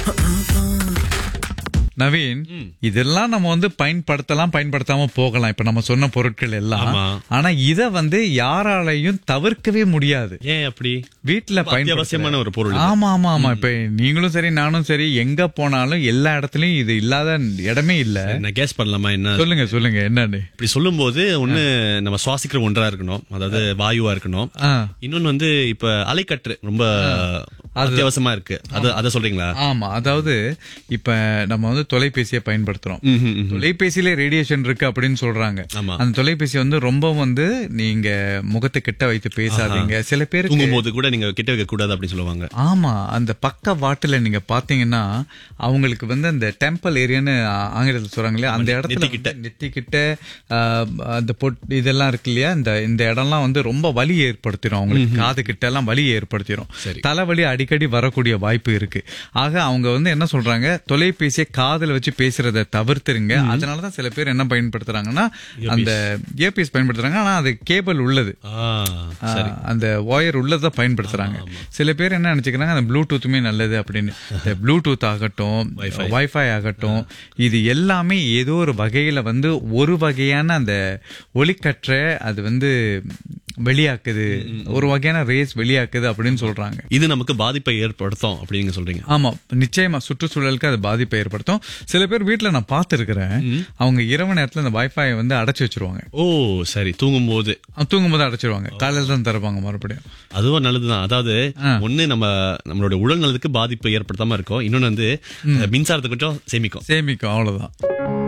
நவீன் இதெல்லாம் நம்ம வந்து பயன்படுத்தலாம் பயன்படுத்தாம போகலாம் இப்ப நம்ம சொன்ன பொருட்கள் எல்லாம் ஆமா. ஆனா இத வந்து யாராலையும் தவிர்க்கவே முடியாது ஏன் அப்படி வீட்டுல ரொம்ப அத்தியாவசியமான ஒரு பொருள் இது. ஆமா ஆமா ஆமா இப்ப நீங்களும் சரி நானும் சரி எங்க போனாலும் எல்லா இடத்துலயும் இது இல்லாத இடமே இல்ல நான் கேஸ் பண்ணலாமா என்ன சொல்லுங்க சொல்லுங்க என்னன்னு இப்படி சொல்லும்போது ஒண்ணு நம்ம சுவாசிக்கிற ஒன்றா இருக்கணும் அதாவது வாயுவா இருக்கணும் ஆ. இன்னொன்னு வந்து இப்ப அலைக்கற்று ரொம்ப அத்தியாவசியமா இருக்கு அது அதை சொல்றீங்களா ஆமா அதாவது இப்ப நம்ம வந்து தொலைபேசியை பயன்படுத்துறோம் ம்ஹும், ம்ஹும். தொலைபேசியில ரேடியேஷன் இருக்கு அப்படின்னு சொல்றாங்க ஆமா. அந்த தொலைபேசி வந்து ரொம்ப வந்து நீங்க முகத்தை கிட்ட வைத்து பேசாதீங்க சில பேருக்கு தூங்கும் போது கூட நீங்க கிட்ட வைக்க கூடாது அப்படின்னு சொல்லுவாங்க ஆமா அந்த பக்க வாட்டுல நீங்க பாத்தீங்கன்னா அவங்களுக்கு வந்து அந்த டெம்பிள் ஏரியான்னு ஆங்கிலத்தில் சொல்றாங்க இல்லையா அந்த இடத்துல நெத்திக்கிட்ட. வந்து நெத்திக்கிட்ட ஆஹ், அந்த பொட் இதெல்லாம் இருக்கு இல்லையா இந்த இந்த இடம்லாம் வந்து ரொம்ப வலி ஏற்படுத்திடும் அவங்களுக்கு காது கிட்ட எல்லாம் வலி ஏற்படுத்திடும் தலைவலி அடிக்கடி வரக்கூடிய வாய்ப்பு இருக்கு ஆக அவங்க வந்து என்ன சொல்றாங்க தொலைபேசியை காதுல வச்சு பேசுறத தவிர்த்துருங்க அதனாலதான் சில பேர் என்ன பயன்படுத்துறாங்கன்னா அந்த இயர்பீஸ் பயன்படுத்துறாங்க ஆனா அது கேபிள் உள்ளது ஆ, சரி ஆஹ் அந்த ஒயர் உள்ளதை பயன்படுத்துறாங்க சில பேர் என்ன நினைச்சுக்கிறாங்க அந்த ப்ளூடூத்துமே நல்லது அப்படின்னு இந்த ப்ளூடூத் ஆகட்டும் வைஃபை ஆகட்டும் இது எல்லாமே ஏதோ ஒரு வகையில வந்து ஒரு வகையான அந்த ஒளிக்கற்றை அது வந்து வெளியாக்குது ஒரு வகையான ரேஸ் வெளியாக்குது அப்படின்னு சொல்றாங்க இது நமக்கு பாதிப்பை ஏற்படுத்தும் அப்படின்னு சொல்றீங்க ஆமா நிச்சயமா சுற்றுச்சூழலுக்கு அது பாதிப்பை ஏற்படுத்தும் சில பேர் வீட்ல நான் பார்த்திருக்கிறேன் அவங்க இரவு நேரத்துல இந்த வைஃபை வந்து அடைச்சு வச்சிருவாங்க ஓ சரி தூங்கும் போது தூங்கும் போது அடைச்சிருவாங்க காலையில தான் திறப்பாங்க மறுபடியும் அதுவும் நல்லதுதான் அதாவது ஒண்ணு நம்ம நம்மளோட உடல் நலத்துக்கு பாதிப்பு ஏற்படுத்தாம இருக்கும் இன்னொன்னு வந்து மின்சாரத்தை கொஞ்சம் சேமிக்கும் சேமிக்கும் அவ்வளவுதான்